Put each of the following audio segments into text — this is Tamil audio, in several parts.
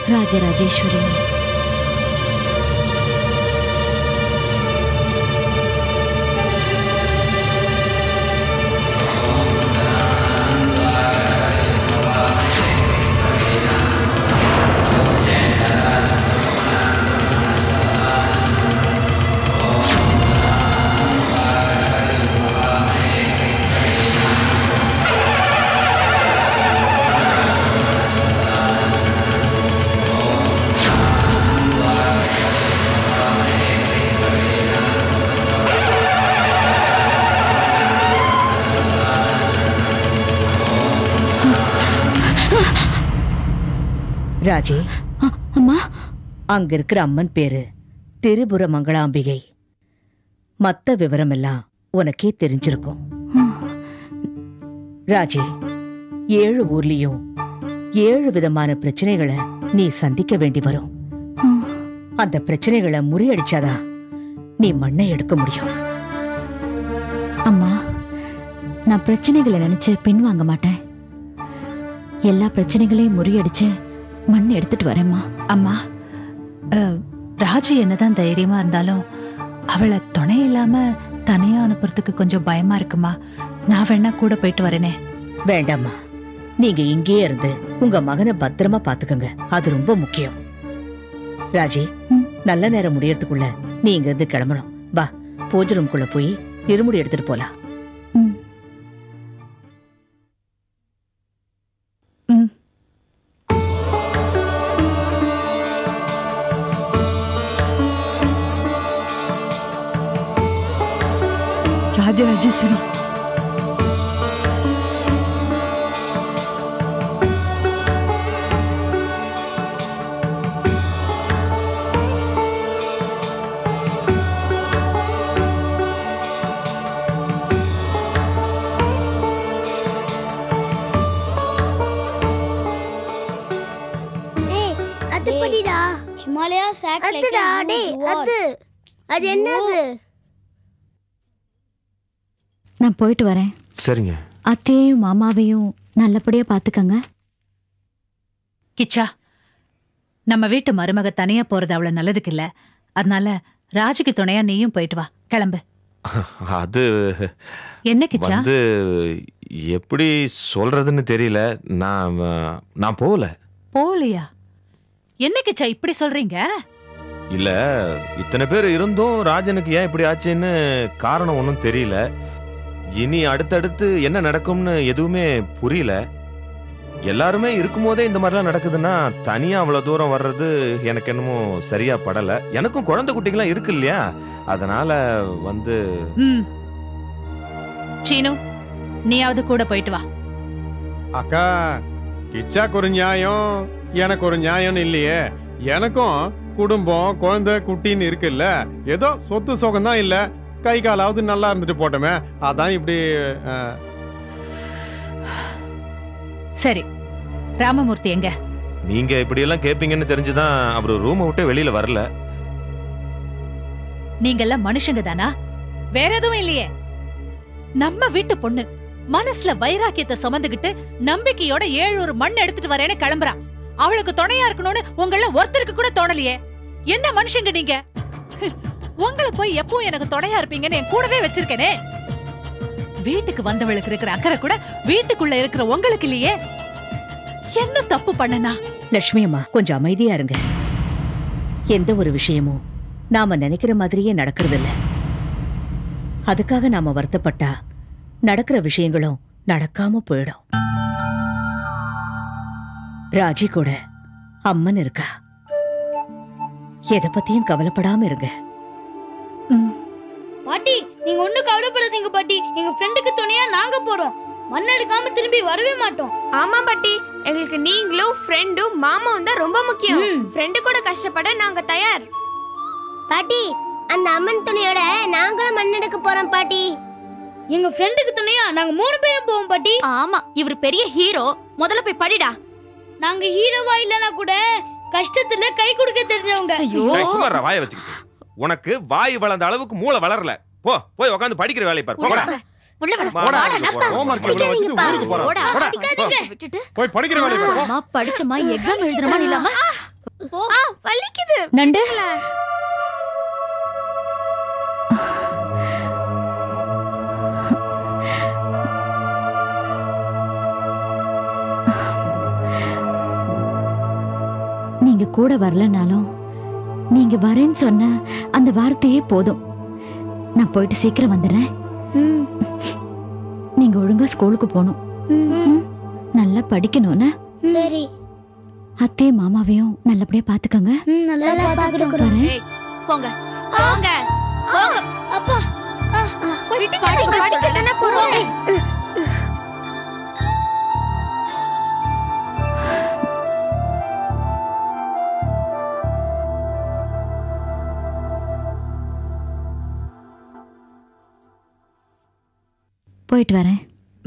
ராஜராஜேஸ்வரி ராஜி அம்மா அங்க இருக்கிற அம்மன் பேரு திரிபுர மங்களாம்பிகை மத்த விவரமெல்லாம் உனக்கே தெரிஞ்சிருக்கும் ராஜி ஏழு ஊர்லயும் ஏழு விதமான பிரச்சனைகளை நீ சந்திக்க வேண்டி வரும் அந்த பிரச்சனைகளை முறியடிச்சாதான் நீ மண்ணை எடுக்க முடியும் அம்மா நான் பிரச்சனைகளை நினைச்சு பின்வாங்க மாட்டேன் எல்லா பிரச்சனைகளையும் முறியடிச்சு மண் எடுத்துட்டு வரேம்மா அம்மா அஹ், ராஜி என்னதான் தைரியமா இருந்தாலும் அவளை துணை இல்லாம தனியா அனுப்புறதுக்கு கொஞ்சம் பயமா இருக்குமா நான் வேணா கூட போயிட்டு வரேனே வேண்டாம்மா நீங்க இங்கேயே இருந்து உங்க மகனை பத்திரமா பாத்துக்கங்க அது ரொம்ப முக்கியம் ராஜி ம். நல்ல நேரம் முடியறதுக்குள்ள நீ இங்க இருந்து கிளம்பணும் வா பூஜை ரூம்குள்ள போய் இருமுடி எடுத்துட்டு போலாம் ம். ம். ராஜராஜேஸ்வரி ஏய் அது படிடா ஹிமாலயா அதுடா டேய் அது அது என்னது நான் போயிட்டு வரேன் சரிங்க அத்தையையும் மாமாவையும் நல்லபடியா பாத்துக்கங்க கிச்சா நம்ம வீட்டு மருமக தனியா போறது அவ்வளவு நல்லதுக்கு இல்ல அதனால ராஜிக்கு துணையா நீயும் போயிட்டு வா கிளம்பு அது என்ன கிச்சா வந்து எப்படி சொல்றதுன்னு தெரியல நான் அஹ், நான் போகல போலியா என்ன கிச்சா இப்படி சொல்றீங்க இல்ல இத்தனை பேர் இருந்தும் ராஜனுக்கு ஏன் இப்படி ஆச்சுன்னு காரணம் ஒன்றும் தெரியல இனி அடுத்தடுத்து என்ன நடக்கும்னு எதுவுமே புரியல எல்லாருமே இருக்கும்போதே இந்த மாதிரிலாம் நடக்குதுன்னா தனியா அவ்வளவு தூரம் வர்றது எனக்கு என்னமோ சரியா படல எனக்கும் குழந்தை குட்டிங்களாம் இருக்கு இல்லையா அதனால வந்து ம் சீனு நீயாவது கூட போயிட்டு வா அக்கா கிச்சாக்கு ஒரு நியாயம் எனக்கு ஒரு நியாயம்னு இல்லையே எனக்கும் குடும்பம் குழந்தை குட்டின்னு இருக்குல்ல ஏதோ சொத்து சுகம் தான் இல்ல கை காலாவது நல்லா இருந்துட்டு போட்டோமே அதான் இப்படி அஹ், சரி ராமமூர்த்தி எங்க நீங்க இப்படி எல்லாம் கேப்பீங்கன்னு தெரிஞ்சுதான் அவரு ரூமை விட்டு வெளியில வரல நீங்கெல்லாம் மனுஷங்க தானா வேற எதுவும் இல்லையே நம்ம வீட்டு பொண்ணு மனசுல வைராக்கியத்தை சுமந்துகிட்டு நம்பிக்கையோட ஏழு ஒரு மண் எடுத்துட்டு வரேன்னு கிளம்புறா அவளுக்கு துணையா இருக்கணும்னு உங்கள ஒருத்தருக்கு கூட தோணலையே என்ன மனுஷங்க நீங்க ஹம், உங்களை போய் எப்பவும் எனக்கு துணையா இருப்பீங்கன்னு என் கூடவே வச்சிருக்கேனே வீட்டுக்கு வந்தவளுக்கு இருக்கிற அக்கறை கூட வீட்டுக்குள்ள இருக்கிற உங்களுக்கு இல்லையே என்ன தப்பு பண்ணனா லட்சுமி அம்மா கொஞ்சம் அமைதியா இருங்க எந்த ஒரு விஷயமும் நாம நினைக்கிற மாதிரியே நடக்கிறது இல்ல அதுக்காக நாம வருத்தப்பட்டா நடக்கிற விஷயங்களும் நடக்காம போயிடும் ராஜி கூட அம்மன் இருக்கா எதை பத்தியும் கவலைப்படாம இருங்க பாட்டி நீங்க ஒண்ணும் கவலைப்படாதீங்க பாட்டி எங்க ஃப்ரெண்டுக்கு துணையா நாங்க போறோம் மண் எடுக்காம திரும்பி வரவே மாட்டோம் ஆமா பாட்டி எங்களுக்கு நீங்களும் ஃப்ரெண்டும் மாமாவும் தான் ரொம்ப முக்கியம் ம். ஃப்ரெண்டு கூட கஷ்டப்பட நாங்க தயார் பாட்டி அந்த அம்மன் துணியோட நாங்களும் மண் எடுக்க போறோம் பாட்டி எங்க ஃப்ரெண்டுக்கு துணையா நாங்க மூணு பேரும் போவோம் பாட்டி ஆமா இவர் பெரிய ஹீரோ முதல்ல போய் படிடா நாங்க ஹீரோவா இல்லனா கூட கஷ்டத்துல கை கொடுக்க தெரிஞ்சவங்க ஐயோ ஏய், சும்மா இருடா, வாயை வச்சுக்கிட்டு உனக்கு வாய் வளர்ந்த அளவுக்கு மூளை வளரல போ போய் உட்காந்து படிக்கிற வேலையை பாரு போடா உள்ள வர போடா, போடா, போடா, homework போடா. இவ்வளவு வச்சுட்டு ஊருக்கு போறோம். போடா போடா, அடிக்காதீங்க விட்டுட்டு போய் படிக்கிற வேலையை பாரு. அம்மா படிச்சமா எக்ஸாம் எழுதுறமா இல்லாம ஆ வலிக்குது நண்டு நீங்க கூட வரலனாலும் நீங்க வரேன்னு சொன்ன அந்த வார்த்தையே போதும் நான் போயிட்டு சீக்கிரம் வந்துடுறேன் ம், நீங்க ஒழுங்கா ஸ்கூலுக்கு போகணும் ம், நல்லா படிக்கணும்னு சரி அத்தையும் மாமாவையும் நல்லபடியா பாத்துக்கங்க ம், நல்லா நல்லா பாத்துக்கிறோம் பாத்துக்கிறோம். வரேன் போங்க போங்க போங்க அப்பா படிக்க படிக்க தானே போறோம் போயிட்டு வரேன்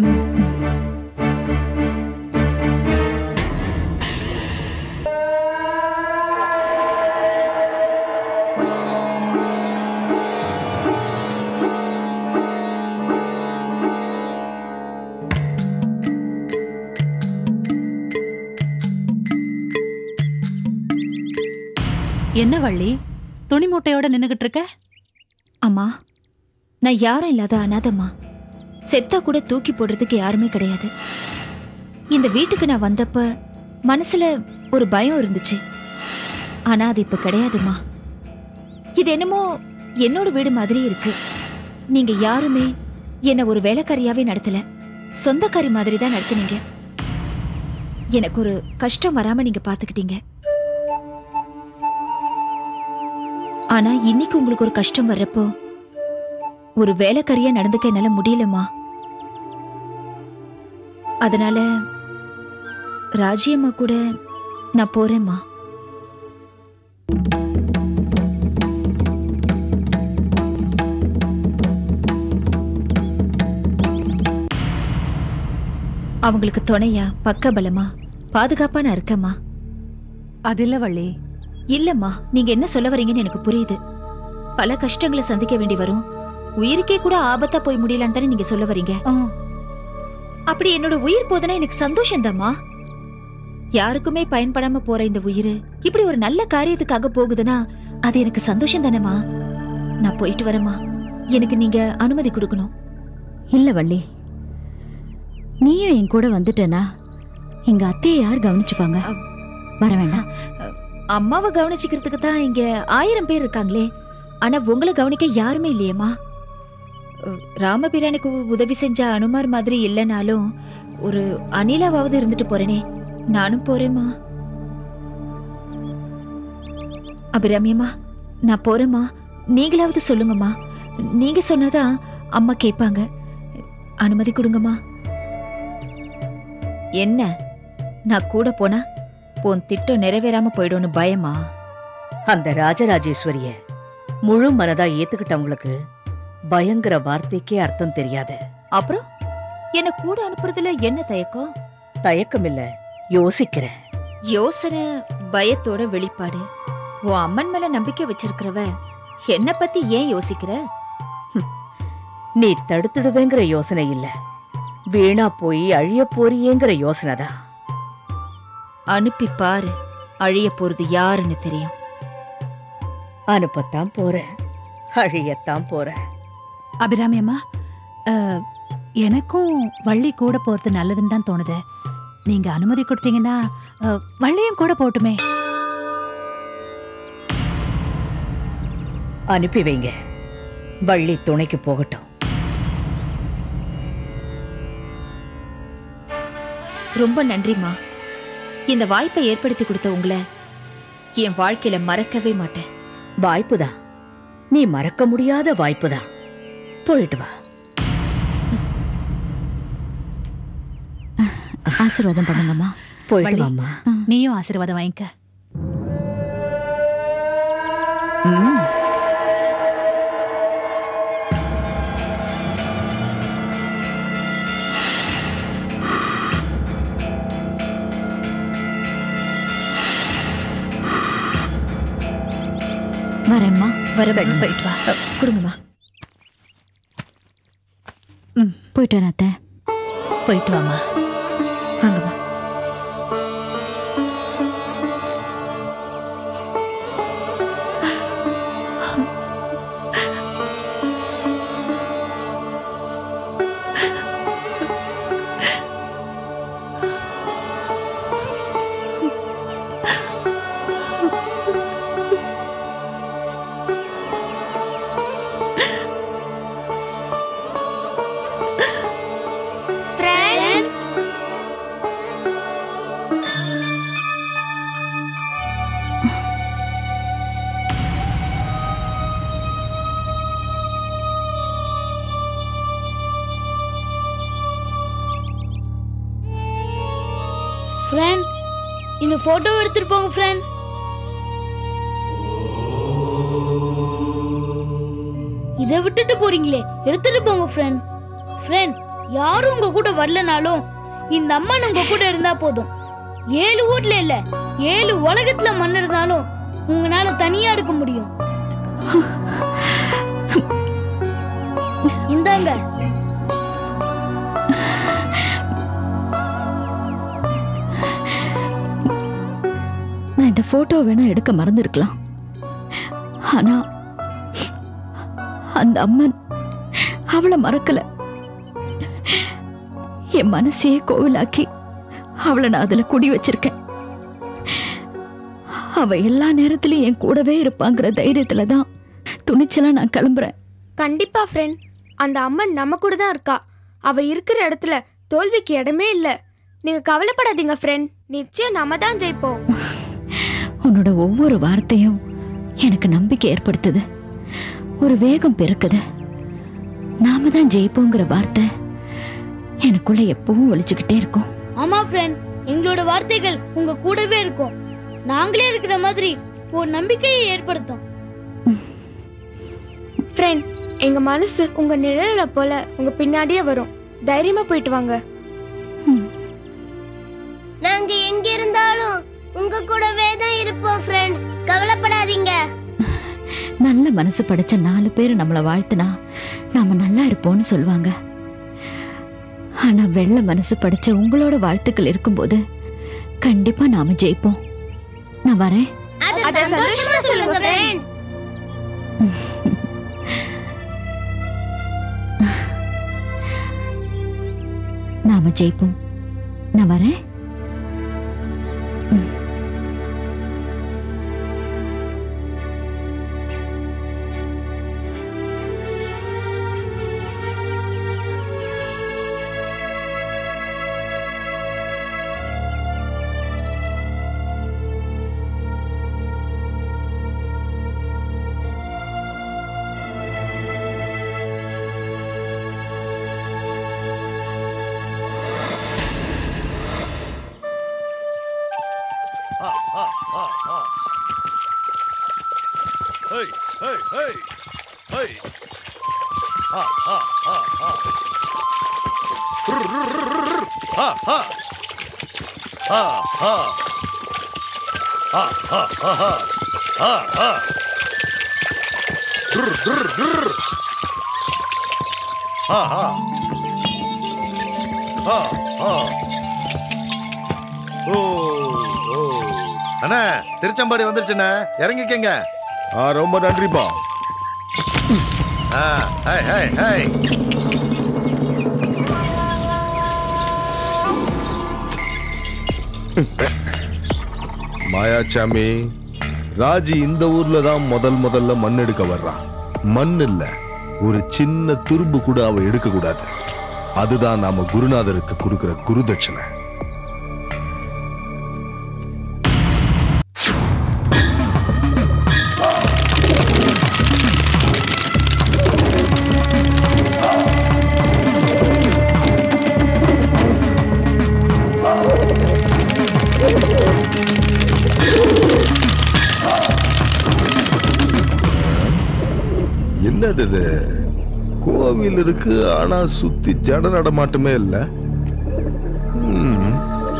என்ன வள்ளி துணி மூட்டையோட நின்னுகிட்டு இருக்க அம்மா நான் யாரும் இல்லாத அனாதம்மா செத்தா கூட தூக்கி போடுறதுக்கு யாருமே கிடையாது இந்த வீட்டுக்கு நான் வந்தப்ப மனசுல ஒரு பயம் இருந்துச்சு ஆனா அது இப்ப கிடையாதும்மா இது என்னமோ என்னோட வீடு மாதிரி இருக்கு நீங்க யாருமே என்ன ஒரு வேலைக்காரியாவே நடத்தல சொந்தக்காரி மாதிரி தான் நடத்துனீங்க எனக்கு ஒரு கஷ்டம் வராம நீங்க பாத்துக்கிட்டீங்க ஆனா இன்னைக்கு உங்களுக்கு ஒரு கஷ்டம் வர்றப்போ ஒரு வேலைக்காரியா நடந்துக்க என்னால முடியலம்மா அதனால ராஜியம்மா கூட நான் போறேம்மா அவங்களுக்கு துணையா பக்கபலமா பாதுகாப்பா நான் இருக்கேம்மா அது இல்ல வள்ளி இல்லம்மா நீங்க என்ன சொல்ல வரீங்கன்னு எனக்கு புரியுது பல கஷ்டங்களை சந்திக்க வேண்டி வரும் உயிருக்கே கூட ஆபத்தா போய் முடியலான்னு தானே நீங்க சொல்ல வரீங்க அப்படி என்னோட உயிர் போதுன்னா எனக்கு சந்தோஷம்தாம்மா யாருக்குமே பயன்படாம போற இந்த உயிர் இப்படி ஒரு நல்ல காரியத்துக்காக போகுதுன்னா அது எனக்கு சந்தோஷம் தானேம்மா நான் போயிட்டு வரேம்மா எனக்கு நீங்க அனுமதி கொடுக்கணும் இல்ல வள்ளி நீயும் என் கூட வந்துட்டேனா எங்க அத்தையை யார் கவனிச்சுப்பாங்க வர வேண்டாம் அம்மாவை கவனிச்சுக்கிறதுக்கு தான் இங்க ஆயிரம் பேர் இருக்காங்களே ஆனா உங்களை கவனிக்க யாருமே இல்லையேம்மா அஹ், ராமபிரானுக்கு உ- உதவி செஞ்ச அனுமார் மாதிரி இல்லைனாலும் ஒரு அனிலாவாவது இருந்துட்டு போறேனே நானும் போறேம்மா அபிராமியம்மா நான் போறேம்மா நீங்களாவது சொல்லுங்கம்மா நீங்க சொன்னாதான் அம்மா கேட்பாங்க அனுமதி கொடுங்கம்மா என்ன நான் கூட போனா உன் திட்டம் நிறைவேறாம போயிடும்னு பயமா அந்த ராஜராஜேஸ்வரிய முழு மனதா ஏத்துக்கிட்டவங்களுக்கு பயங்கர வார்த்தைக்கே அர்த்தம் தெரியாது அப்புறம் என்ன கூட அனுப்புறதுல என்ன தயக்கம் தயக்கம் இல்ல யோசிக்கிற யோசனை பயத்தோட வெளிப்பாடு உன் அம்மன் மேல நம்பிக்கை வச்சிருக்கிறவ என்ன பத்தி ஏன் யோசிக்கிற நீ தடுத்துடுவேங்கிற யோசனை இல்ல வீணா போய் அழிய போறியேங்கிற யோசனை தான் அனுப்பி பாரு அழிய போறது யாருன்னு தெரியும் அனுப்பத்தான் போற அழியத்தான் போற அபிராமி அம்மா அஹ், எனக்கும் வள்ளி கூட போறது நல்லதுன்னு தான் தோணுது நீங்க அனுமதி கொடுத்தீங்கன்னா அஹ், வள்ளியும் கூட போட்டுமே அனுப்பி வைங்க வள்ளி துணைக்கு போகட்டும் ரொம்ப நன்றிம்மா இந்த வாய்ப்பை ஏற்படுத்தி கொடுத்த உங்களை என் வாழ்க்கையில மறக்கவே மாட்டேன் வாய்ப்புதான் நீ மறக்க முடியாத வாய்ப்புதான் போயிட்டு வா ஆசீர்வாதம் பண்ணுங்கம்மா போயிட்டு வள்ளி. வாம்மா நீயும் ஆசீர்வாதம் வாங்கிக்க ம். வரேம்மா வரேம்மா சரி. போயிட்டு வா அ, கொடுங்கம்மா போயிட்டு வரேன் அத்தை போயிட்டு வாமா வாங்கம்மா இந்த போட்டோ எடுத்துட்டு போங்க ஃப்ரெண்ட் இதை விட்டுட்டு போறீங்களே எடுத்துட்டு போங்க ஃப்ரெண்ட் ஃப்ரெண்ட் யாரும் உங்க கூட வரலனாலும் இந்த அம்மன் உங்க கூட இருந்தா போதும் ஏழு வீட்ல இல்ல ஏழு உலகத்துல மண் இருந்தாலும் உங்களால தனியா இருக்க முடியும் இந்தாங்க நான் இந்த போட்டோ வேணா எடுக்க மறந்துருக்கலாம் ஆனா அந்த அம்மன் அவளை மறக்கல என் மனசையே கோவிலாக்கி அவளை நான் அதுல குடி வச்சிருக்கேன் அவ எல்லா நேரத்திலயும் என் கூடவே இருப்பாங்கிற தைரியத்துல தான் துணிச்சலா நான் கிளம்புறேன் கண்டிப்பா ஃப்ரெண்ட் அந்த அம்மன் நம்ம கூட தான் இருக்கா அவ இருக்கிற இடத்துல தோல்விக்கு இடமே இல்ல நீங்க கவலைப்படாதீங்க ஃப்ரெண்ட் நிச்சயம் நாம தான் ஜெயிப்போம் உன்னோட ஒவ்வொரு வார்த்தையும் எனக்கு நம்பிக்கை ஏற்படுத்துது ஒரு வேகம் பிறக்குது நாம தான் ஜெயிப்போங்கிற வார்த்தை எனக்குள்ள எப்பவும் ஒலிச்சுக்கிட்டே இருக்கும் ஆமா ஃப்ரெண்ட் எங்களோட வார்த்தைகள் உங்க கூடவே இருக்கும் நாங்களே இருக்கிற மாதிரி ஒரு நம்பிக்கையை ஏற்படுத்தும் ஃப்ரெண்ட் எங்க மனசு உங்க நிழல போல உங்க பின்னாடியே வரும் தைரியமா போயிட்டு வாங்க நாங்க எங்க இருந்தாலும் உங்க கூடவே தான் இருப்போம் ஃப்ரெண்ட் கவலைப்படாதீங்க நல்ல மனசு படைச்ச நாலு பேர் நம்மளை வாழ்த்துனா நாம நல்லா இருப்போம்னு சொல்லுவாங்க ஆனா வெள்ளை மனசு படைச்ச உங்களோட வாழ்த்துக்கள் இருக்கும்போது கண்டிப்பா நாம ஜெயிப்போம் நான் வரேன் அத அத சந்தோஷமா சொல்லுங்க ஃப்ரெண்ட் நாம ஜெயிப்போம் நான் வரேன் Hey, hey, hey, hey. Ha, ha, ha, ha. Rrr, rrr, rrr, rrr. Ha, ha. Ha, ha. Ha, ha, ha, ha. Ha, ha. Rrr, rrr, rrr. Ha, ha. Ha, ha. ஓ ஓ அண்ணா திருச்செம்பாடி வந்துருச்சுண்ணே இறங்கிக்கங்க ஆ ரொம்ப நன்றிப்பா ஆ hi hi hi Mayachami Raji இந்த ஊர்ல தான் முதல் முதல்ல மண் எடுக்க வர்றான் மண் இல்ல ஒரு சின்ன துரும்பு கூட அவ எடுக்க கூடாது அதுதான் நாம குருநாதருக்கு கொடுக்கிற குருதட்சணை என்னது இது கோவில் இருக்கு ஆனா சுத்தி ஜட நடமாட்டமே இல்ல ம்.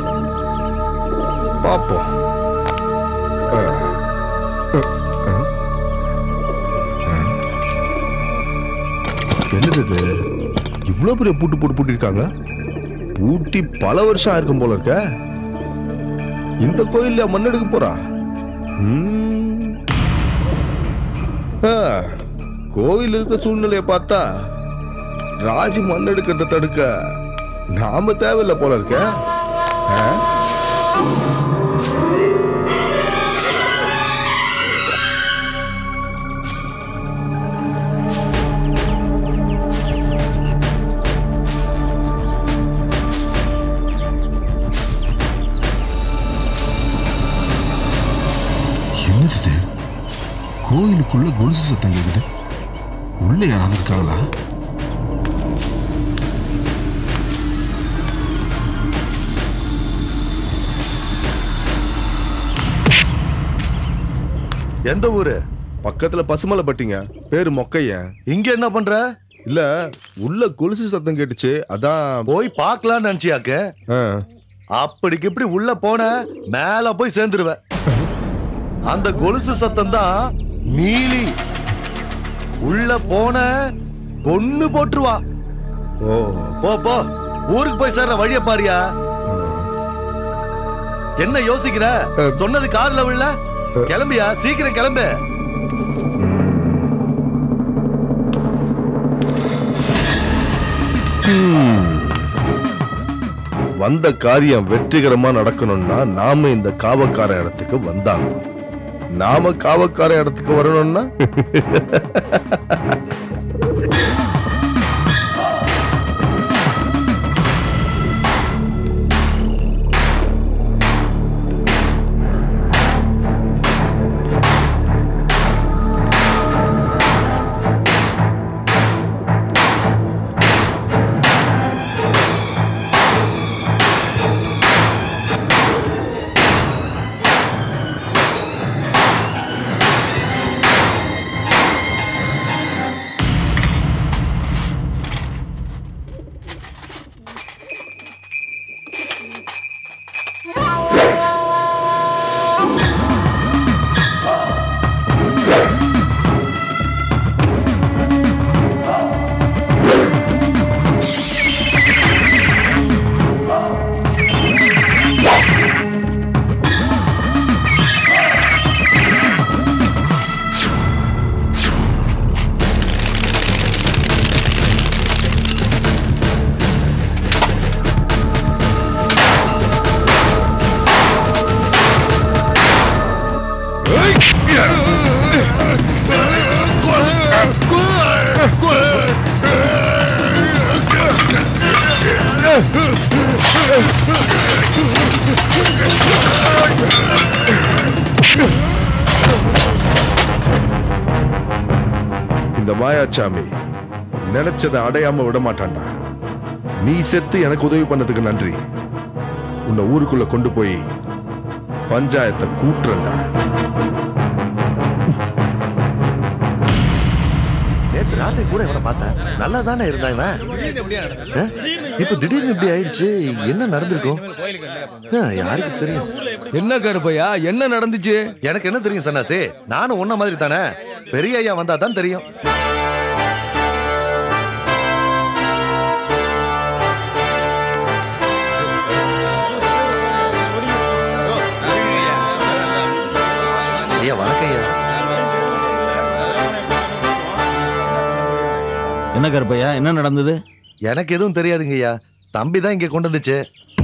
பாப்போம் ஆ. ஆ. ஆ. ஆ. என்னது இது இவ்வளவு பெரிய பூட்டு போட்டு பூட்டிருக்காங்க பூட்டி பல வருஷம் ஆயிருக்கும் போல இருக்க இந்த கோயில்ல மண் எடுக்க போறா ம். ஆ, கோவில் இருக்க சூழ்நிலையை பார்த்தா ராஜி மண் எடுக்கிறத தடுக்க நாம தேவையில்லை போல இருக்க ஆ? என்னது இது? கோயிலுக்குள்ள கொலுசு சத்தம் கேக்குது உள்ள யாராவது இருக்காங்களா எந்த ஊரு பக்கத்துல பசுமலைப்பட்டிங்க பேரு மொக்கையன் இங்க என்ன பண்ற இல்ல உள்ள கொலுசு சத்தம் கேட்டுச்சு அதான் போய் பார்க்கலாம்னு நினைச்சியாக்க ஆ, அப்படிக்கு இப்படி உள்ள போன மேல போய் சேர்ந்துருவ அந்த கொலுசு சத்தம் தான் நீலி உள்ள போன கொன்னு போட்டுருவா ஓ போ போ ஊருக்கு போய் சேர்ற வழிய பாரியா என்ன யோசிக்கிற சொன்னது காதுல விழல கிளம்பியா சீக்கிரம் கிளம்பு ஹம். வந்த காரியம் வெற்றிகரமா நடக்கணும்னா நாம இந்த காவக்கார இடத்துக்கு வந்தாங்க நாம காவக்கார இடத்துக்கு வரணும்னா இந்த மாயாச்சாமி நினைச்சதை அடையாம விட மாட்டான்டா நீ செத்து எனக்கு உதவி பண்ணதுக்கு நன்றி உன்னை ஊருக்குள்ள கொண்டு போய் பஞ்சாயத்தை கூட்டுறேன்டா நேத்து ராத்திரி கூட இவனை பார்த்தேன் நல்லா தானே இருந்தான் இவன் ஆ? இப்ப திடீர்னு இப்படி ஆயிடுச்சு என்ன நடந்திருக்கும் ஆ, யாருக்கு தெரியும் என்ன கருப்பையா என்ன நடந்துச்சு எனக்கு என்ன தெரியும் சன்னாசி நானும் உன்ன மாதிரி தானே பெரிய ஐயா வந்தா தான் தெரியும் ஐயா வணக்கம் ஐயா என்ன கருப்பையா என்ன நடந்தது எனக்கு எதுவும் தெரியாதுங்க ஐயா தம்பி தான் இங்க கொண்டு வந்துச்சு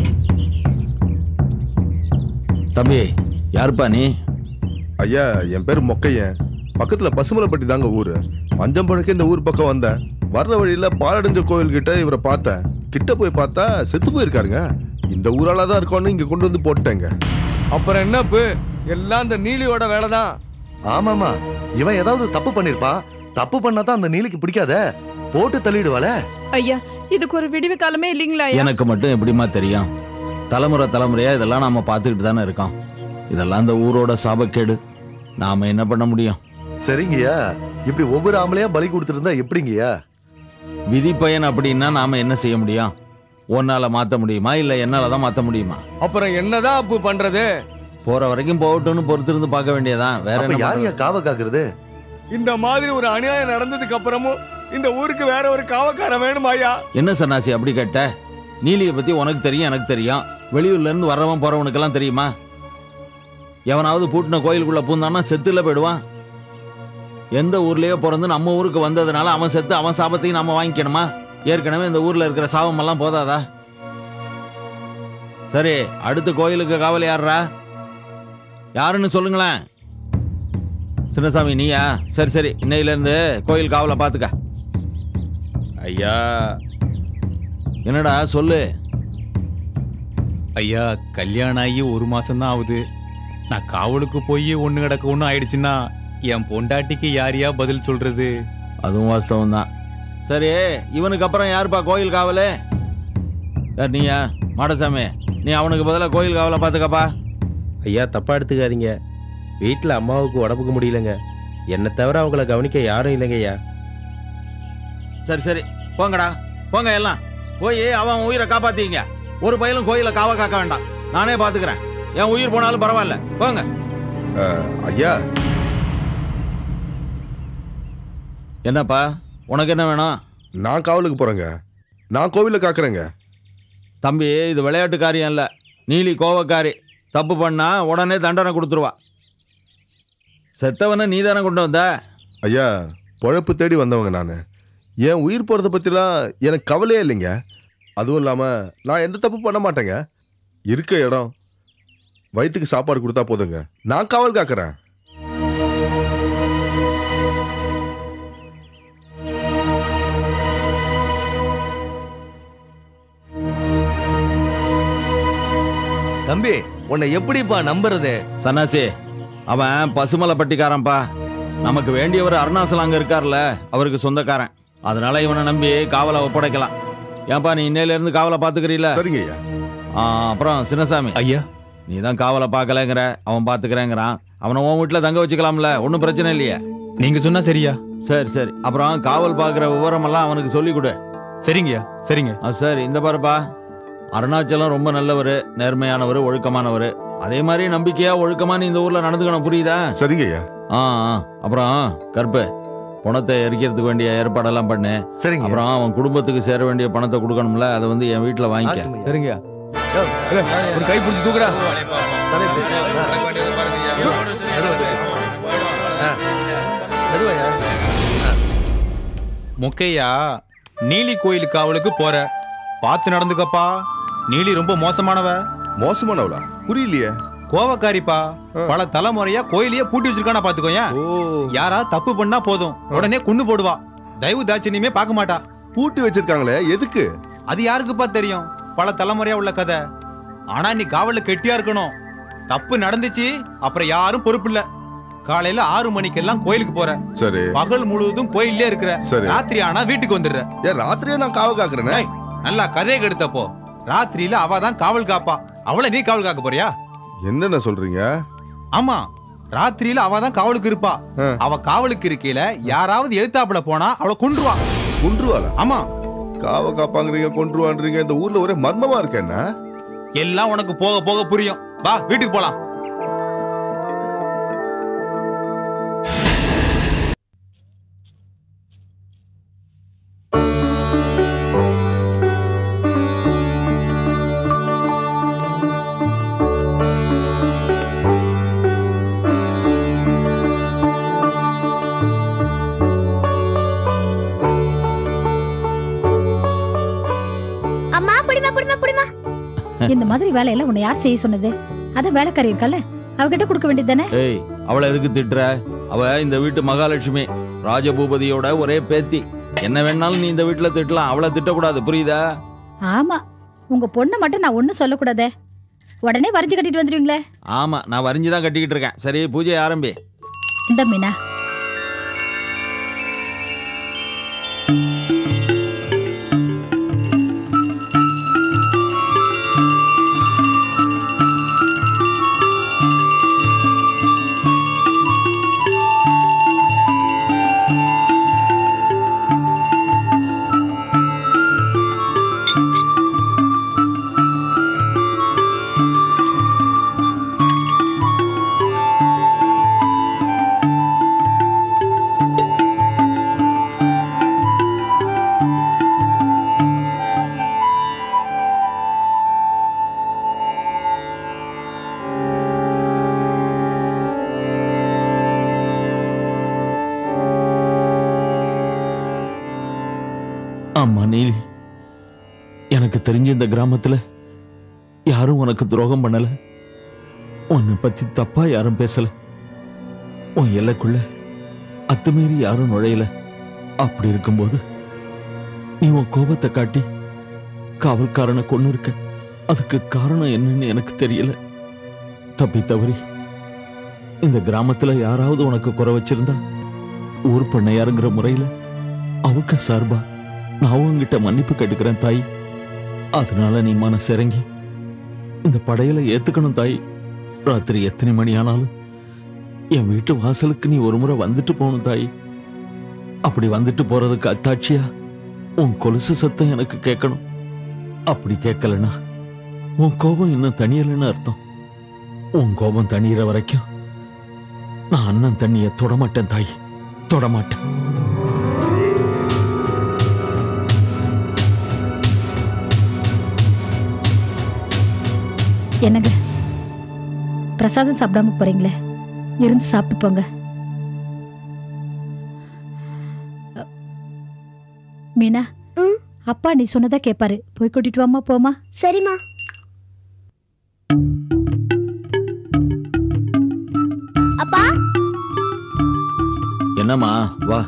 தம்பி யாருப்பா நீ ஐயா என் பேர் மொக்கையன் பக்கத்துல பசுமலைப்பட்டி தாங்க ஊரு பஞ்சம் பழக்க இந்த ஊர் பக்கம் வந்தேன் வர்ற வழியில பாலடைஞ்ச கோவில் கிட்ட இவரை பார்த்தேன் கிட்ட போய் பார்த்தா செத்து போயிருக்காருங்க இந்த ஊரால தான் இருக்கோன்னு இங்க கொண்டு வந்து போட்டேங்க அப்புறம் என்னப்பு எல்லாம் இந்த நீலியோட வேலைதான் ஆமாமா இவன் ஏதாவது தப்பு பண்ணிருப்பான் தப்பு பண்ணா தான் அந்த நீலிக்கு பிடிக்காதே போட்டு தள்ளிடுவாள ஐயா இதுக்கு ஒரு விடிவு காலமே இல்லைங்களா ஐயா எனக்கு மட்டும் எப்படிம்மா தெரியும் தலைமுறை தலைமுறையா இதெல்லாம் நாம பார்த்துக்கிட்டு தானே இருக்கோம் இதெல்லாம் இந்த ஊரோட சாபக்கேடு நாம என்ன பண்ண முடியும் சரிங்கய்யா இப்படி ஒவ்வொரு ஆம்பளையா பலி கொடுத்துருந்தா எப்படிங்கய்யா விதி பயன் அப்படின்னா நாம என்ன செய்ய முடியும் உன்னால மாத்த முடியுமா இல்ல என்னால தான் மாத்த முடியுமா அப்புறம் என்னதான் அப்பு பண்றது போற வரைக்கும் போகட்டும்னு பொறுத்திருந்து பார்க்க வேண்டியதான் வேற அப்ப என்ன யாரையா பண்றது? காவ காக்குறது இந்த மாதிரி ஒரு அநியாயம் நடந்ததுக்கு அப்புறமும் இந்த ஊருக்கு வேற ஒரு காவக்காரன் வேணுமா ஐயா என்ன சன்னாசி அப்படி கேட்ட நீலியை பத்தி உனக்கு தெரியும் எனக்கு தெரியும் வெளியூர்ல இருந்து வர்றவன் போறவனுக்கெல்லாம் தெரியுமா எவனாவது பூட்டின கோயிலுக்குள்ள பூந்தான்னா செத்துல போயிடுவான் எந்த ஊர்லயோ பிறந்து நம்ம ஊருக்கு வந்ததுனால அவன் செத்து அவன் சாபத்தையும் நம்ம வாங்கிக்கணுமா ஏற்கனவே இந்த ஊர்ல இருக்கிற சாபம் எல்லாம் போதாதா சரி அடுத்த கோயிலுக்கு காவல் யாருடா யாருன்னு சொல்லுங்களேன் சின்னசாமி நீயா சரி சரி இன்னையில இருந்து கோயில் காவலை பாத்துக்க ஐயா என்னடா சொல்லு ஐயா கல்யாணம் ஆகி ஒரு மாசம் தான் ஆகுது நான் காவலுக்கு போய் ஒண்ணு கிடக்க ஒண்ணு ஆயிடுச்சுன்னா என் பொண்டாட்டிக்கு யாரையா பதில் சொல்றது அதுவும் வாஸ்தவம் தான் சரி இவனுக்கு அப்புறம் யாருப்பா கோயில் காவலு யார் நீயா மாடசாமி நீ அவனுக்கு பதிலாக கோயில் காவலை பார்த்துக்கப்பா ஐயா தப்பா எடுத்துக்காதீங்க வீட்டில் அம்மாவுக்கு உடம்புக்கு முடியலங்க என்னை தவிர அவங்கள கவனிக்க யாரும் இல்லைங்கய்யா சரி சரி போங்கடா போங்க எல்லாம் போய் அவன் உயிரை காப்பாத்திங்க ஒரு பயிலும் கோயில காவ காக்க வேண்டாம் நானே பாத்துக்கிறேன் என் உயிர் போனாலும் பரவாயில்ல போங்க ஐயா என்னப்பா உனக்கு என்ன வேணும் நான் காவலுக்கு போறேங்க நான் கோவில காக்குறேங்க தம்பி இது விளையாட்டு காரியம் இல்ல நீலி கோவக்காரி தப்பு பண்ணா உடனே தண்டனை கொடுத்துருவா செத்தவனை நீ தானே கொண்டு வந்த ஐயா பொழப்பு தேடி வந்தவங்க நான் என் உயிர் போகிறத பற்றிலாம் எனக்கு கவலையே இல்லைங்க அதுவும் இல்லாமல் நான் எந்த தப்பு பண்ண மாட்டேங்க இருக்க இடம் வயிற்றுக்கு சாப்பாடு கொடுத்தா போதுங்க நான் காவல் காக்கிறேன் தம்பி உன்னை எப்படிப்பா நம்புறது சன்னாசி அவன் பசுமலை பட்டிக்காரன்ப்பா நமக்கு வேண்டியவர் அருணாசலம் அங்க இருக்கார்ல அவருக்கு சொந்தக்காரன் அதனால இவனை நம்பி காவலை ஒப்படைக்கலாம் ஏன்பா நீ இன்னையில இருந்து காவலை பாத்துக்கிறீல சரிங்க ஐயா அப்புறம் சின்னசாமி ஐயா நீ தான் காவலை பார்க்கலங்கிற அவன் பாத்துக்கிறேங்கிறான் அவனை உன் வீட்டுல தங்க வச்சுக்கலாம்ல ஒன்றும் பிரச்சனை இல்லையே நீங்க சொன்னா சரியா சரி சரி அப்புறம் காவல் பார்க்குற விவரமெல்லாம் அவனுக்கு சொல்லி கொடு சரிங்கய்யா சரிங்க ஆ சரி இந்த பாருப்பா அருணாச்சலம் ரொம்ப நல்லவர் நேர்மையானவர் ஒழுக்கமானவர் அதே மாதிரி நம்பிக்கையா ஒழுக்கமா நீ இந்த ஊர்ல நடந்துக்கணும் புரியுதா சரிங்க ஐயா ஆ ஆ. அப்புறம் கற்பு பணத்தை எரிக்கிறதுக்கு வேண்டிய ஏற்பாடெல்லாம் பண்ணு சரிங்க அப்புறம் அவன் குடும்பத்துக்கு சேர வேண்டிய பணத்தை கொடுக்கணும்ல அதை வந்து என் வீட்டுல வாங்கிக்க சரிங்க ஒரு கை பிடிச்சி தூக்குடா மொக்கையா நீலி கோயில் காவலுக்கு போற பார்த்து நடந்துக்கப்பா நீலி ரொம்ப மோசமானவ மோசமானவளா புரியலையே கோவக்காரிப்பா பல தலைமுறையா கோயிலையே பூட்டி வச்சிருக்கானா பாத்துக்கோயா யாரா தப்பு பண்ணா போதும் உடனே குண்டு போடுவா தயவு தாட்சியமே பார்க்க மாட்டா பூட்டி வச்சிருக்காங்களே எதுக்கு அது யாருக்குப்பா தெரியும் பல தலைமுறையா உள்ள கதை ஆனா நீ காவல்ல கெட்டியா இருக்கணும் தப்பு நடந்துச்சு அப்புறம் யாரும் பொறுப்பு இல்ல காலையில ஆறு மணிக்கெல்லாம் கோயிலுக்கு போற சரி பகல் முழுவதும் கோயிலே இருக்கிற சரி. ராத்திரி ஆனா வீட்டுக்கு வந்துடுற ஏன் ராத்திரியே நான் காவல் காக்குறேனே ஏய், நல்லா கதையை கெடுத்தப்போ ராத்திரியில அவ தான் காவல் காப்பா அவளை நீ காவல் காக்க போறியா என்னென்ன சொல்றீங்க ஆமா ராத்திரியில அவ தான் காவலுக்கு இருப்பா அவ காவலுக்கு இருக்கையில யாராவது எழுத்தாப்புல போனா அவளை கொன்றுவா கொன்றுவாளா ஆமா காவ காப்பாங்கிறீங்க கொன்றுவான்றீங்க இந்த ஊர்ல ஒரே மர்மமா இருக்கு என்ன எல்லாம் உனக்கு போக போக புரியும் வா வீட்டுக்கு போலாம் அம்மா குடிமா குடிமா குடிமா இந்த மாதிரி வேலையெல்லாம் உன்னை யார் செய்ய சொன்னது அதான் வேலைக்காரி இருக்கல்ல அவகிட்ட கொடுக்க வேண்டியது தானே ஏய் அவளை எதுக்கு திட்டுற அவ இந்த வீட்டு மகாலட்சுமி ராஜபூபதியோட ஒரே பேத்தி என்ன வேணாலும் நீ இந்த வீட்டுல திட்டலாம் அவளை திட்டக்கூடாது புரியுதா ஆமா உங்க பொண்ணை மட்டும் நான் ஒண்ணும் சொல்லக்கூடாதே உடனே வரைஞ்சு கட்டிட்டு வந்துருவீங்களே ஆமா நான் வரைஞ்சுதான் கட்டிக்கிட்டு இருக்கேன் சரி பூஜை ஆரம்பி இந்த மீனா ஆமா நீலி எனக்கு தெரிஞ்ச இந்த கிராமத்துல யாரும் உனக்கு துரோகம் பண்ணல உன்னை பத்தி தப்பா யாரும் பேசல உன் எல்லைக்குள்ள அத்துமீறி யாரும் நுழையல அப்படி இருக்கும்போது நீ உன் கோபத்தை காட்டி காவல்காரனை கொண்டு இருக்க அதுக்கு காரணம் என்னன்னு எனக்கு தெரியல தப்பி தவறி இந்த கிராமத்துல யாராவது உனக்கு குறை வச்சிருந்தா ஊர் பண்ணையாருங்கிற முறையில அவங்க சார்பா நான் உங்ககிட்ட மன்னிப்பு கேட்டுக்கிறேன் தாய் அதனால நீ மனசிறங்கி இந்த படையில ஏத்துக்கணும் தாய் ராத்திரி எத்தனை மணி ஆனாலும் என் வீட்டு வாசலுக்கு நீ ஒரு முறை வந்துட்டு போகணும் தாய் அப்படி வந்துட்டு போறதுக்கு அத்தாட்சியா உன் கொலுசு சத்தம் எனக்கு கேட்கணும் அப்படி கேட்கலனா உன் கோபம் இன்னும் தனியலன்னு அர்த்தம் உன் கோபம் தணியிற வரைக்கும் நான் அண்ணன் தண்ணிய தொடமாட்டேன் தாய் தொடமாட்டேன் என்னங்க பிரசாதம் சாப்பிடாம போறீங்களே இருந்து சாப்பிட்டு போங்க மீனா அப்பா நீ சொன்னதா கேப்பாரு போய் கூட்டிட்டு வாமா போமா சரிம்மா அப்பா என்னம்மா வா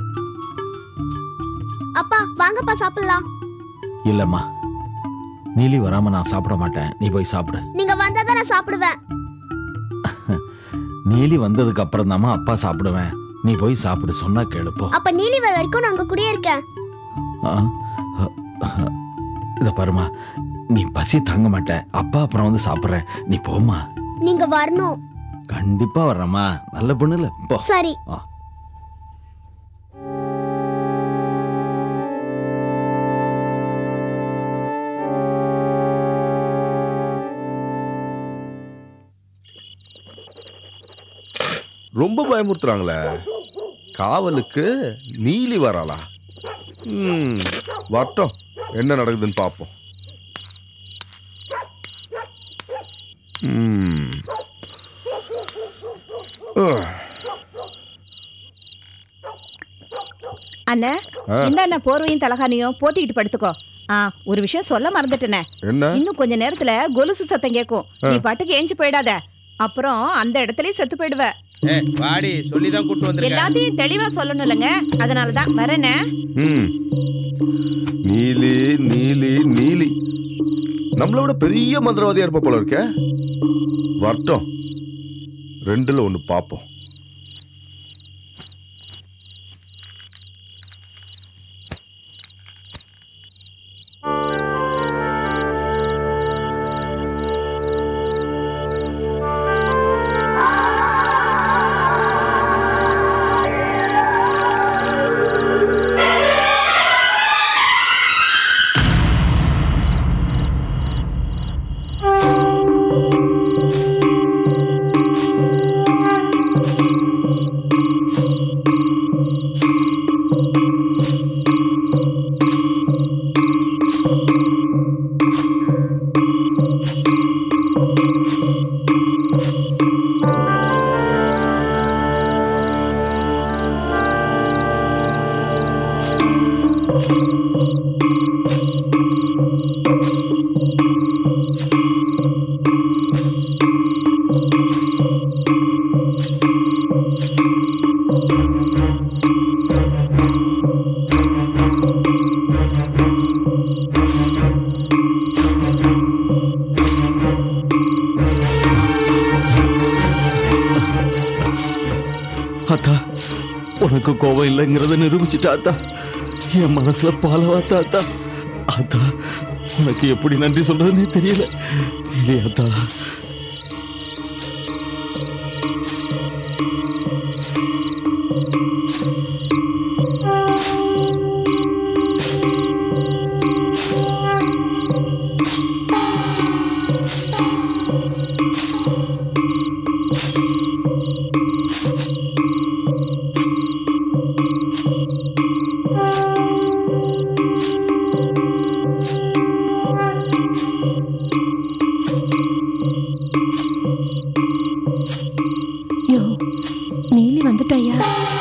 அப்பா வாங்கப்பா சாப்பிடலாம் இல்லம்மா நீலி வராம நான் சாப்பிட மாட்டேன் நீ போய் சாப்பிடு நீங்க வந்தா தான் நான் சாப்பிடுவேன் நீலி வந்ததுக்கு அப்புறம் தாம்மா அப்பா சாப்பிடுவேன் நீ போய் சாப்பிடு சொன்னா கேளுப்போ அப்ப நீலி வர வரைக்கும் நான் உங்க கூடயே இருக்கேன் இத பாருமா நீ பசி தாங்க மாட்ட அப்பா அப்புறம் வந்து சாப்பிடுறேன் நீ போம்மா நீங்க வரணும் கண்டிப்பா வர்றேம்மா நல்ல பொண்ணு இல்ல போ சரி ஆ. ரொம்ப பயமுறுத்துறாங்களே காவலுக்கு நீலி வராளா ம் வரட்டும் என்ன நடக்குதுன்னு பார்ப்போம் ம். அஹ். அண்ணா ஆ. இந்த அண்ணா போர்வையும் தலகாணியும் போத்திக்கிட்டு படுத்துக்கோ ஆ ஒரு விஷயம் சொல்ல மறந்துட்டேனே என்ன இன்னும் கொஞ்ச நேரத்துல கொலுசு சத்தம் கேட்கும் ஆ. நீ பாட்டுக்கு ஏஞ்சு போயிடாத அப்புறம் அந்த இடத்துலயே செத்து போயிடுவ ஏ வாடி சொல்லி தான் கூட்டு வந்திருக்கேன் எல்லாத்தையும் தெளிவா சொல்லணும் இல்லைங்க அதனாலதான் வரேனே ம் நீலி நீலி நீலி நம்மளை விட பெரிய மந்திரவாதியா இருப்ப போல இருக்க வரட்டும் ரெண்டுல ஒண்ணு பார்ப்போம் அத்தா உனக்கு கோபம் இல்லைங்கிறத நிரூபிச்சுட்டா அத்தா என் மனசுல பாலவாத்தா அத்தா அத்தா உனக்கு எப்படி நன்றி சொல்றதுன்னே தெரியல இல்லை அத்தா யோ நீலி வந்துட்டாயா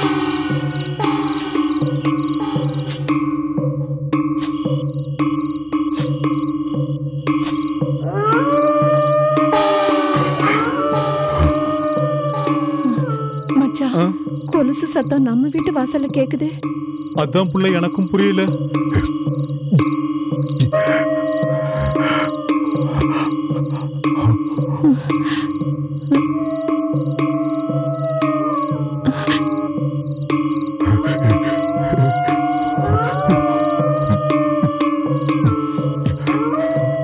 மச்சான் கொலுசு சத்தம் நம்ம வீட்டு வாசல்ல கேக்குது அதான் புள்ள எனக்கும் புரியல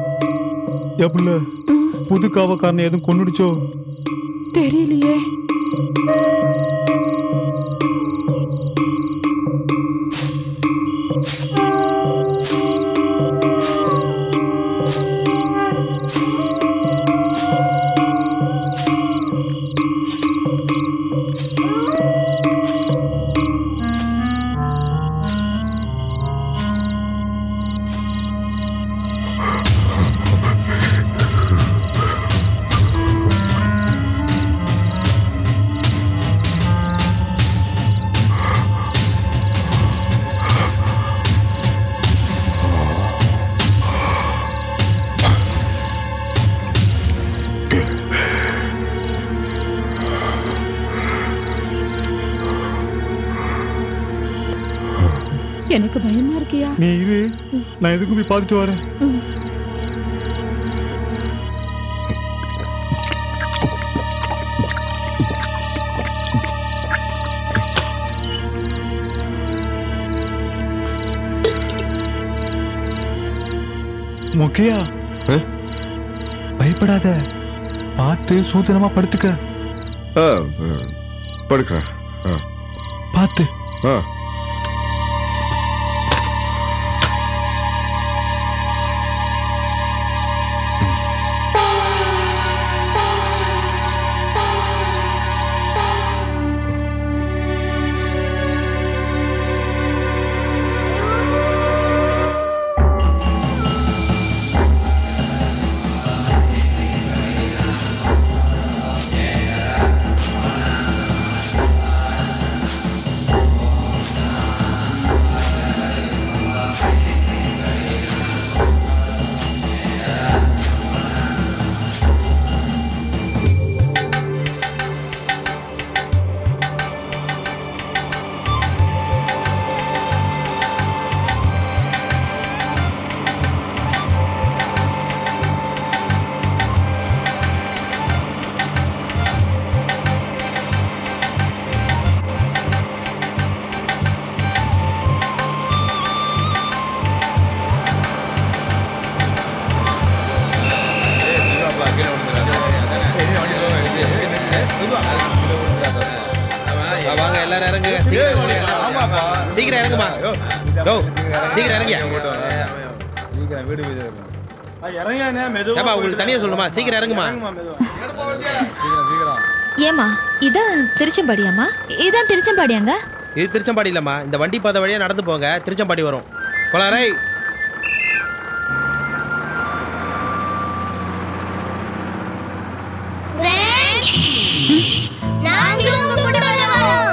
ஏ புள்ள புது காவக்காரனை எதுவும் கொன்னுடுச்சோ தெரியலையே எனக்கு பயமா இருக்கியா நீ இரு நான் எதுக்கும் போய் பார்த்துட்டு வரேன் முக்கியா பயப்படாத பார்த்து சூதனமா படுத்துக்க ஆ, ஆ, படுக்கிறேன் ஆ. பார்த்து ஆ வாங்க எல்லாரும் இறங்கு சீக்கிரம் இறங்குமா யோ சீக்கிரம் இறங்கியா ஏப்பா உங்களுக்கு தனியா சொல்லுமா சீக்கிரம் இறங்குமா ஏமா இதான் திருச்செம்பாடியாம்மா இதான் திருச்செம்பாடியாங்க இது திருச்செம்பாடி இல்லம்மா இந்த வண்டி பாதை வழியா நடந்து போங்க திருச்செம்பாடி வரும் கொலாரை நாங்களும் உங்க கூட வரோம்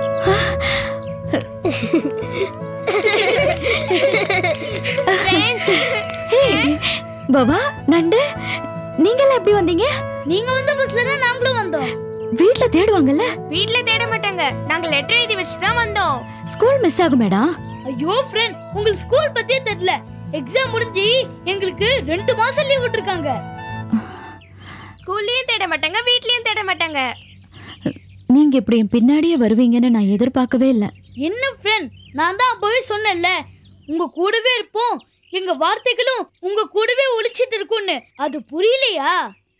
பாபா நண்டு நீங்களாம் எப்படி வந்தீங்க நீங்க வந்த பஸ்ல தான் நாங்களும் வந்தோம் வீட்ல தேடுவாங்கல்ல வீட்ல தேட மாட்டாங்க நாங்க லெட்டர் எழுதி வச்சு தான் வந்தோம் ஸ்கூல் மிஸ் ஆகுமேடா ஐயோ ஃப்ரெண்ட் உங்களுக்கு ஸ்கூல் பத்தியே தெரியல எக்ஸாம் முடிஞ்சு எங்களுக்கு ரெண்டு மாசம் லீவ் விட்டுருக்காங்க ஸ்கூல்லயும் தேட மாட்டாங்க வீட்லயும் தேட மாட்டாங்க நீங்க இப்படி என் பின்னாடியே வருவீங்கன்னு நான் எதிர்பார்க்கவே இல்லை என்ன ஃப்ரெண்ட் நான் தான் அப்பவே சொன்னேன்ல உங்க கூடவே இருப்போம் எங்க வார்த்தைகளும் உங்க கூடவே ஒளிச்சிட்டு இருக்கும்னு அது புரியலையா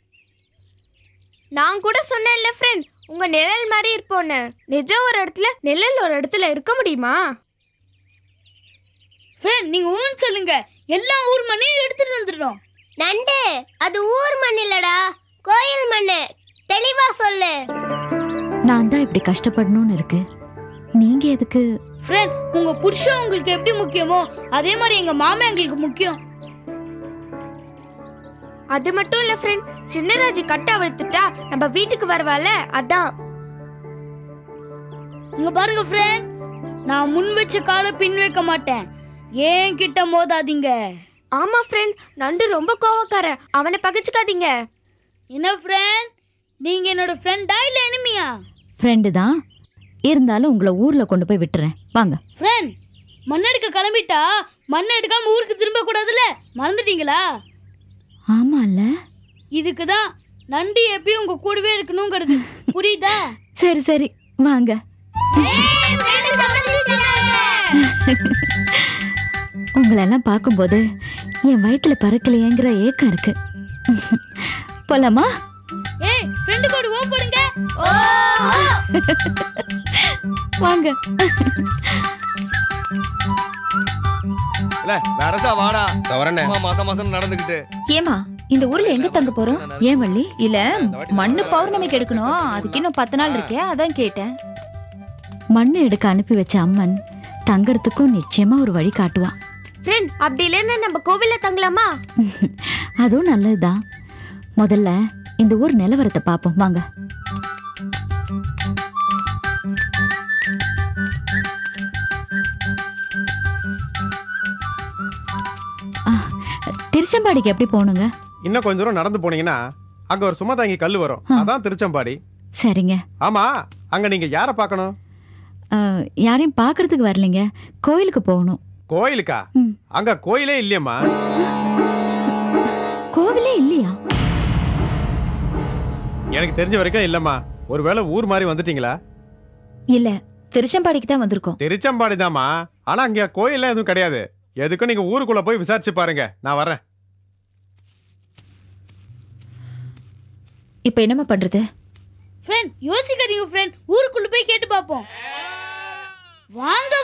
நான் கூட சொன்னேன்ல ஃப்ரெண்ட் உங்க நிழல் மாதிரி இருப்போன்னு நிஜம் ஒரு இடத்துல நிழல் ஒரு இடத்துல இருக்க முடியுமா ஃப்ரெண்ட் நீங்க ஊன்னு சொல்லுங்க எல்லா ஊர் மண்ணையும் எடுத்துட்டு வந்துடுறோம் நண்டு அது ஊர் மண் இல்லடா கோயில் மண்ணு தெளிவா சொல்லு நான் தான் இப்படி கஷ்டப்படணும்னு இருக்கு நீங்க எதுக்கு ஃப்ரெண்ட் உங்க புருஷன் உங்களுக்கு எப்படி முக்கியமோ அதே மாதிரி எங்க மாமா எங்களுக்கு முக்கியம் அது மட்டும் இல்ல ஃப்ரெண்ட் சின்னராஜி கட்ட அவிழ்த்துட்டா நம்ம வீட்டுக்கு வருவால அதான் இங்க பாருங்க ஃப்ரெண்ட் நான் முன் வச்ச காலை பின் வைக்க மாட்டேன் ஏன் கிட்ட மோதாதீங்க ஆமா ஃப்ரெண்ட் நண்டு ரொம்ப கோவக்காரன் அவனை பகைச்சுக்காதீங்க என்ன ஃப்ரெண்ட் நீங்க என்னோட ஃப்ரெண்டா இல்ல எனிமியா ஃப்ரெண்டு தான் இருந்தாலும் உங்களை ஊர்ல கொண்டு போய் விட்டுறேன் வாங்க ஃப்ரெண்ட் மண்ணெடுக்க கிளம்பிட்டா மண் எடுக்காம ஊருக்கு திரும்ப கூடாதுல மறந்துட்டீங்களா ஆமால இதுக்கு தான் நண்டு எப்பயும் உங்க கூடவே இருக்கணுங்கிறது புரியுதா சரி சரி வாங்க உங்களெல்லாம் பார்க்கும்போது என் வயிற்றுல பறக்கலையேங்கிற ஏக்கம் இருக்கு போலாமா ஏய் ஃப்ரெண்டு கூட ஓ போடுங்க ஓ வாங்க இல்ல வரசா வாடா வரேனே அம்மா மாசம் மாசம் நடந்துகிட்டு ஏமா இந்த ஊர்ல எங்க தங்க போறோம் ஏன் வள்ளி இல்ல மண்ணு பௌர்ணமிக்கு எடுக்கணும் அதுக்கு இன்னும் பத்து நாள் இருக்கே அதான் கேட்டேன் மண்ணு எடுக்க அனுப்பி வச்ச அம்மன் தங்கறதுக்கும் நிச்சயமா ஒரு வழி காட்டுவா ஃப்ரெண்ட் அப்படி இல்லைன்னா நம்ம கோவில்ல தங்கலாமா அதுவும் நல்லதுதான் முதல்ல இந்த ஊர் நிலவரத்தை பார்ப்போம் வாங்க ஆ, திருச்செம்பாடிக்கு எப்படி போகணுங்க இன்னும் கொஞ்ச தூரம் நடந்து போனீங்கன்னா அங்க ஒரு சுமதாங்கி கல் வரும் அதான் திருச்செம்பாடி சரிங்க ஆமா அங்க நீங்க யார பார்க்கணும் ஆ, யாரையும் பார்க்கறதுக்கு வரலைங்க கோயிலுக்கு போகணும் கோயிலுக்கா அங்க கோயிலே இல்லையம்மா கோவிலே இல்லையா எனக்கு தெரிஞ்ச வரைக்கும் இல்லம்மா ஒருவேளை ஊர் மாதிரி வந்துட்டீங்களா இல்ல திருச்செம்பாடிக்கு தான் வந்திருக்கோம் திருச்செம்பாடி தாம்மா ஆனா அங்க கோயில்லாம் எதுவும் கிடையாது எதுக்கும் நீங்க ஊருக்குள்ள போய் விசாரிச்சு பாருங்க நான் வரேன் இப்ப என்னம்மா பண்றது ஃப்ரெண்ட் யோசிக்காதீங்க ஃப்ரெண்ட் ஊருக்குள்ள போய் கேட்டு பார்ப்போம் வாங்க